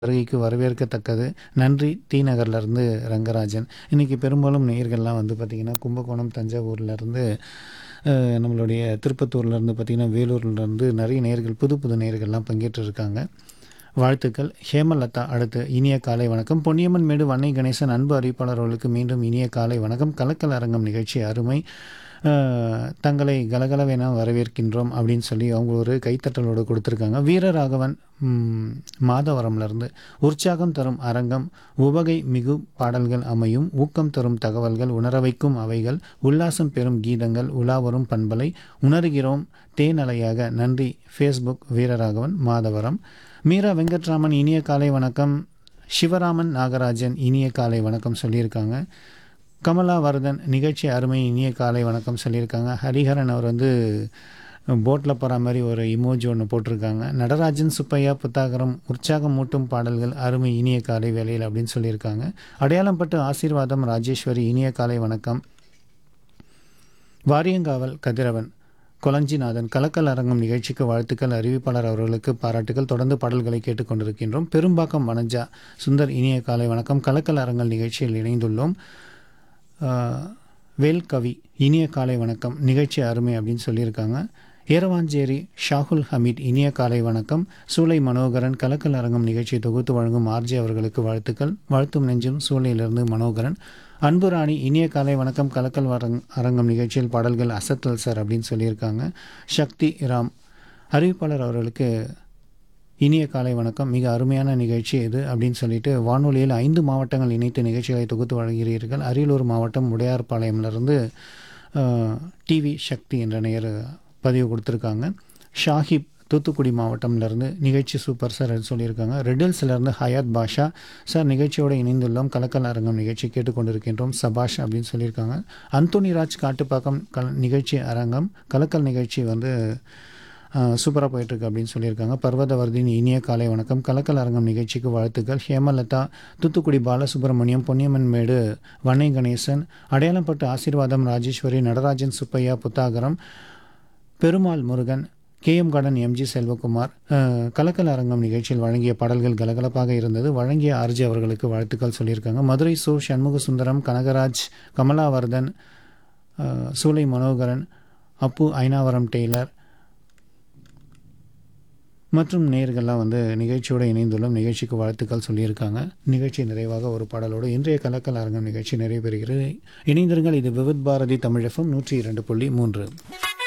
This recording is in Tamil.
வருகைக்கு வரவேற்கத்தக்கது நன்றி டி நகர்லேருந்து ரங்கராஜன் இன்றைக்கி பெரும்பாலும் நேயர்கள்லாம் வந்து பார்த்திங்கன்னா கும்பகோணம் தஞ்சாவூர்லேருந்து நம்மளுடைய திருப்பத்தூர்லேருந்து பார்த்திங்கன்னா வேலூர்லேருந்து நிறைய நேயர்கள் புது புது நேயர்கள்லாம் பங்கேற்று இருக்காங்க வாழ்த்துக்கள் ஹேமலதா அடுத்து இனிய காலை வணக்கம் பொன்னியம்மன் மேடு வன்னை கணேசன் அன்பு அறிவிப்பாளர்களுக்கு மீண்டும் இனிய காலை வணக்கம் கலக்கல் அரங்கம் நிகழ்ச்சி அருமை அஹ், தங்களை கலகலவென வரவேற்கின்றோம் அப்படின்னு சொல்லி அவங்க ஒரு கைத்தட்டலோடு கொடுத்துருக்காங்க வீரராகவன் ம், மாதவரம்லேருந்து உற்சாகம் தரும் அரங்கம் உவகை மிகு பாடல்கள் அமையும் ஊக்கம் தரும் தகவல்கள் உணர வைக்கும் அவைகள் உல்லாசம் பெறும் கீதங்கள் உலாவரும் பண்பலை உணர்கிறோம் தேனலையாக நன்றி ஃபேஸ்புக் வீரராகவன் மாதவரம் மீரா வெங்கட்ராமன் இனிய காலை வணக்கம் சிவராமன் நாகராஜன் இனிய காலை வணக்கம் சொல்லியிருக்காங்க கமலா வரதன் நிகழ்ச்சி அருமை இனிய காலை வணக்கம் சொல்லியிருக்காங்க ஹரிஹரன் அவர் வந்து போட்டில் போகிற மாதிரி ஒரு இமோஜி ஒன்று போட்டிருக்காங்க நடராஜன் சுப்பையா புத்தாகரம் உற்சாகம் மூட்டும் பாடல்கள் அருமை இனிய காலை வேலையில் அப்படின்னு சொல்லியிருக்காங்க அடையாளம் பட்டு ஆசீர்வாதம் ராஜேஸ்வரி இனிய காலை வணக்கம் வாரியங்காவல் கதிரவன் கொலஞ்சிநாதன் கலக்கல் அரங்கம் நிகழ்ச்சிக்கு வாழ்த்துக்கள் அறிவிப்பாளர் அவர்களுக்கு பாராட்டுகள் தொடர்ந்து பாடல்களை கேட்டுக்கொண்டிருக்கின்றோம் பெரும்பாக்கம் வனஜா சுந்தர் இனிய காலை வணக்கம் கலக்கல் அரங்கல் நிகழ்ச்சியில் இணைந்துள்ளோம் ஆஹ், வேல் கவி இனிய காலை வணக்கம் நிகழ்ச்சி அருமை அப்படின்னு சொல்லியிருக்காங்க ஏரவாஞ்சேரி ஷாகுல் ஹமீத் இனிய காலை வணக்கம் சூளை மனோகரன் கலக்கல் அரங்கம் நிகழ்ச்சியை தொகுத்து வழங்கும் ஆர்ஜே அவர்களுக்கு வாழ்த்துக்கள் வாழ்த்தும் நெஞ்சும் சூளையிலிருந்து மனோகரன் அன்பு ராணி இனிய காலை வணக்கம் கலக்கல் அரங் அரங்கம் நிகழ்ச்சியில் பாடல்கள் அசத்தல் சார் அப்படின்னு சொல்லியிருக்காங்க சக்தி ராம் அறிவிப்பாளர் அவர்களுக்கு இனிய காலை வணக்கம் மிக அருமையான நிகழ்ச்சி இது அப்படின்னு சொல்லிட்டு வானொலியில் ஐந்து மாவட்டங்கள் இணைத்து நிகழ்ச்சிகளை தொகுத்து வழங்குகிறீர்கள் அரியலூர் மாவட்டம் உடையார்பாளையம்லேருந்து டிவி சக்தி என்ற நேர் பதிவு கொடுத்துருக்காங்க ஷாஹிப் தூத்துக்குடி மாவட்டம்லேருந்து நிகழ்ச்சி சூப்பர் சார் அப்படின்னு சொல்லியிருக்காங்க ரெடில்ஸ்லேருந்து ஹயாத் பாஷா சார் நிகழ்ச்சியோடு இணைந்துள்ளோம் கலக்கல் அரங்கம் நிகழ்ச்சி கேட்டுக்கொண்டிருக்கின்றோம் சபாஷ் அப்படின்னு சொல்லியிருக்காங்க அந்தோனிராஜ் காட்டுப்பாக்கம் கல் நிகழ்ச்சி அரங்கம் கலக்கல் நிகழ்ச்சி வந்து சூப்பராக போயிட்டுருக்கு அப்படின்னு சொல்லியிருக்காங்க பர்வதவர்தின் இனிய காலை வணக்கம் கலக்கல் அரங்கம் நிகழ்ச்சிக்கு வாழ்த்துக்கள் ஹேமலதா தூத்துக்குடி பாலசுப்ரமணியம் பொன்னியம்மன் மேடு வன்னை Ganesan Adaiyalampattu Asirvatham Rajeswari Natarajan Subbaiah Puthagaram Perumal Murugan KM garden MG Selvakumar அஹ், கலக்கல் அரங்கம் நிகழ்ச்சியில் வழங்கிய பாடல்கள் கலகலப்பாக இருந்தது வழங்கிய ஆர்ஜி அவர்களுக்கு வாழ்த்துக்கள் சொல்லியிருக்காங்க மதுரை சு சண்முக சுந்தரம் கனகராஜ் கமலாவர்தன் அஹ், சூலை மனோகரன் அப்பு ஐனாவரம் டெய்லர் மற்றும் நேர்கள்லாம் வந்து நிகழ்ச்சியோடு இணைந்துள்ளோம் நிகழ்ச்சிக்கு வாழ்த்துக்கள் சொல்லியிருக்காங்க நிகழ்ச்சி நிறைவாக ஒரு பாடலோடு இன்றைய கலக்கல் அரங்கம் நிகழ்ச்சி நிறைவு பெறுகிறது இணைந்திருங்கள் இது விவித் பாரதி தமிழ் எஃப்எம் நூற்றி இரண்டு புள்ளி மூன்று